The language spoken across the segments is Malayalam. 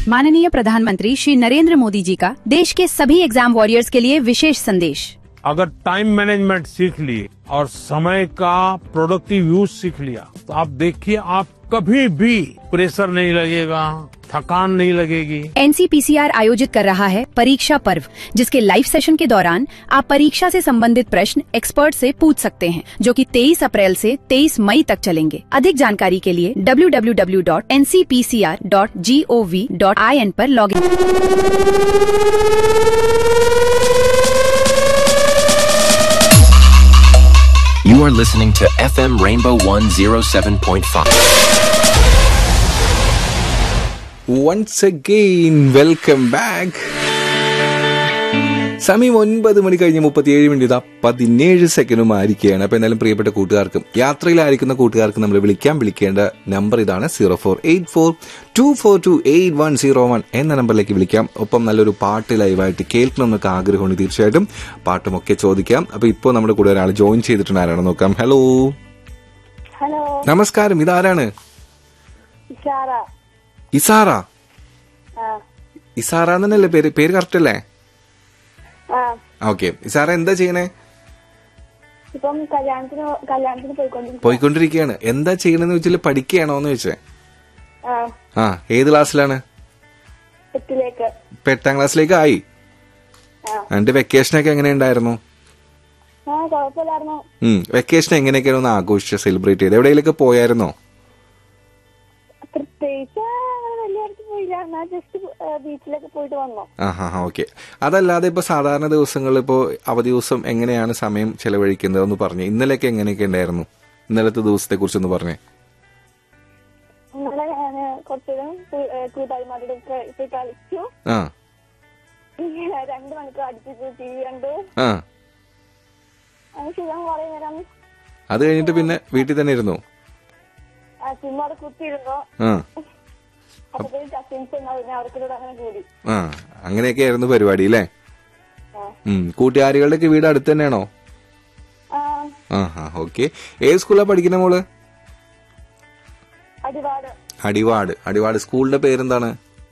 माननीय प्रधानमंत्री श्री नरेंद्र मोदी जी का देश के सभी एग्जाम वॉरियर्स के लिए विशेष संदेश अगर टाइम मैनेजमेंट सीख लिए और समय का प्रोडक्टिव यूज सीख लिया तो आप देखिए आप कभी भी प्रेशर नहीं लगेगा थकान नहीं लगेगी एनसीपीसीआर आयोजित कर रहा है परीक्षा पर्व जिसके लाइव सेशन के दौरान आप परीक्षा से संबंधित प्रश्न एक्सपर्ट से पूछ सकते हैं जो कि 23 अप्रैल से 23 मई तक चलेंगे अधिक जानकारी के लिए www.ncpcr.gov.in पर login You are listening to FM Rainbow 107.5. once again welcome back സമയം ഒൻപത് മണി കഴിഞ്ഞ് മുപ്പത്തിയേഴ് മിനിറ്റ് ഇതാ പതിനേഴ് സെക്കൻഡും ആയിരിക്കുകയാണ് അപ്പൊ എന്തായാലും പ്രിയപ്പെട്ട കൂട്ടുകാർക്കും യാത്രയിലായിരിക്കുന്ന കൂട്ടുകാർക്ക് നമ്മൾ വിളിക്കാൻ വിളിക്കേണ്ട നമ്പർ ഇതാണ് zero four eight four two four two eight one zero one എന്ന നമ്പറിലേക്ക് വിളിക്കാം ഒപ്പം നല്ലൊരു പാട്ട് ലൈവായിട്ട് കേൾക്കണം എന്നൊക്കെ ആഗ്രഹമുണ്ട് തീർച്ചയായിട്ടും പാട്ടുമൊക്കെ ചോദിക്കാം അപ്പൊ ഇപ്പോൾ നമ്മുടെ കൂടെ ഒരാൾ ജോയിൻ ചെയ്തിട്ടുണ്ട് ആരാണ് നോക്കാം ഹലോ ഹലോ നമസ്കാരം ഇതാരാണ് ഇഷാറ ഇസാറ ആ ഇസാറ എന്നല്ലേ പേര് പേര് കറക്റ്റ് അല്ലേ ആ ഓക്കെ ഇസാറ എന്താ ചെയ്യണേ ഇപ്പം കല്യാണത്തിന് കല്യാണത്തിന് പോയിക്കൊണ്ടിരിക്കും പോയിക്കൊണ്ടിരിക്കുകയാണ് എന്താ ചെയ്യണെന്ന് വെച്ചാൽ പഠിക്കുകയാണോ എന്ന് ചോദിച്ചേ ആ ആ ഏത് ക്ലാസ്സിലാണ് എട്ടിലേക്ക് ഇപ്പൊ എട്ടാം ക്ലാസ്സിലേക്ക് ആയി ആ എന്നിട്ട് വെക്കേഷനൊക്കെ എങ്ങനെ ഉണ്ടായിരുന്നു ആ കുഴപ്പമില്ലായിരുന്നു ഉം വെക്കേഷൻ എങ്ങനെയൊക്കെയാണ് ഒന്ന് ആഘോഷിച്ച് സെലിബ്രേറ്റ് ചെയ്ത് എവിടെയെങ്കിലൊക്കെ പോയായിരുന്നോ പ്രത്യേകിച്ച് അങ്ങനെ വലിയ അടുത്ത് പോയില്ല എന്നാ ജസ്റ്റ് ബീച്ചിലൊക്കെ പോയിട്ട് വന്നു ആ ഹാ ഹാ ഓക്കെ അതല്ലാതെ ഇപ്പൊ സാധാരണ ദിവസങ്ങളിൽ ഇപ്പോ അവധി ദിവസം എങ്ങനെയാണ് സമയം ചെലവഴിക്കുന്നത് എന്ന് പറഞ്ഞു ഇന്നലെയൊക്കെ എങ്ങനെയൊക്കെ ഉണ്ടായിരുന്നു ഇന്നലത്തെ ദിവസത്തെ കുറിച്ചൊന്ന് പറഞ്ഞേ ഇന്നലെ ഞാൻ കുറച്ചുകൂടെ കൂട്ടായ്മാരുടെ ഒക്കെ പോയി കളിച്ചു ആ ഇങ്ങനെ രണ്ട് മണിക്കൂർ അടുപ്പിച്ചു ടി വി കണ്ടു ആ അങ്ങനെ ശരിയാൻ കുറെ നേരം അത് കഴിഞ്ഞിട്ട് പിന്നെ വീട്ടിൽ തന്നെ ഇരുന്നു ആ ചുമ്മാ അവിടെ കുത്തിയിരുന്നു ആ അപ്പോഴത്തേക്കും കസിൻസ് പിന്നെ അവർക്കൂടെ അങ്ങനെ കൂടി ആ അങ്ങനെയൊക്കെ ആയിരുന്നു പരിപാടി അല്ലേ ആ ഉം കൂട്ടുകാരികളുടെയൊക്കെ വീട് അടുത്ത് തന്നെയാണോ ആ ആ ഹാ ഓക്കെ ഏത് സ്കൂളിലാണ് പഠിക്കുന്ന മോള് അടിപാട് അടിവാട് അടിവാട് സ്കൂളിന്റെ പേരെന്താണ്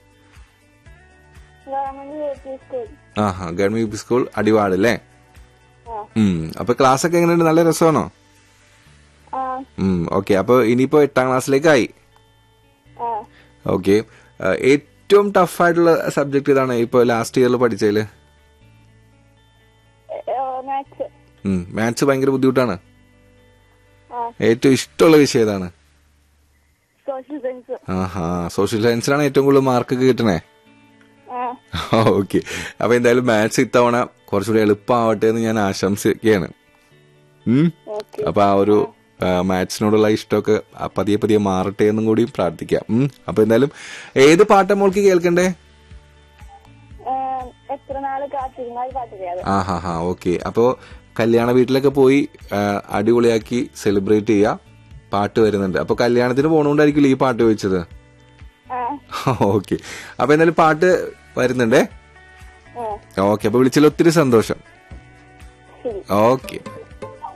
ഗവൺമെന്റ് യു പി സ്കൂൾ ആ ഹാ government U P school Adivad അല്ലേ ആ ഉം അപ്പൊ ക്ലാസ് ഒക്കെ എങ്ങനെയുണ്ട് നല്ല രസമാണോ ആ ഉം ഓക്കെ അപ്പൊ ഇനിയിപ്പോ എട്ടാം ക്ലാസ്സിലേക്കായി ആ ഓക്കെ ഏറ്റവും ടഫ് ആയിട്ടുള്ള സബ്ജക്ട് ഇതാണ് ഇപ്പൊ ലാസ്റ്റ് ഇയറിൽ പഠിച്ചതില് മാത്സ് മാത്സ് ഭയങ്കര ബുദ്ധിമുട്ടാണ് ആ ഏറ്റവും ഇഷ്ടമുള്ള വിഷയം ഏതാണ് സോഷ്യൽ സയൻസ് ആഹാ സോഷ്യൽ സയൻസിലാണ് ഏറ്റവും കൂടുതൽ മാർക്ക് കിട്ടണേ ആ ഓക്കെ അപ്പൊ എന്തായാലും മാത്സ് ഇത്തവണ കുറച്ചുകൂടി എളുപ്പമാവട്ടെ എന്ന് ഞാൻ ആശംസിക്കുകയാണ് ഉം. ഓക്കെ അപ്പൊ ആ ഒരു മാത്സിനോടുള്ള ഇഷ്ടമൊക്കെ ആ പതിയെ പതിയെ മാറട്ടെ എന്നും കൂടി പ്രാർത്ഥിക്കാം ഉം. അപ്പൊ എന്തായാലും ഏത് പാട്ടാ മോൾക്ക് കേൾക്കണ്ടേ എത്ര നാള് കാത്തിരുന്നാൽ പാട്ട് ചെയ്യാതെ ആ ഹാ ഹാ ഓക്കെ അപ്പോ കല്യാണ വീട്ടിലൊക്കെ പോയി ആ, അടിപൊളിയാക്കി സെലിബ്രേറ്റ് ചെയ്യാ പാട്ട് വരുന്നുണ്ട് അപ്പൊ കല്യാണത്തിന് പോണോണ്ടായിരിക്കില്ല ഈ പാട്ട് വെച്ചത് ആ ഓക്കെ അപ്പൊ എന്തായാലും പാട്ട് വരുന്നുണ്ടേ ആ ഓക്കെ അപ്പൊ വിളിച്ചതിൽ ഒത്തിരി സന്തോഷം ശരി ഓക്കെ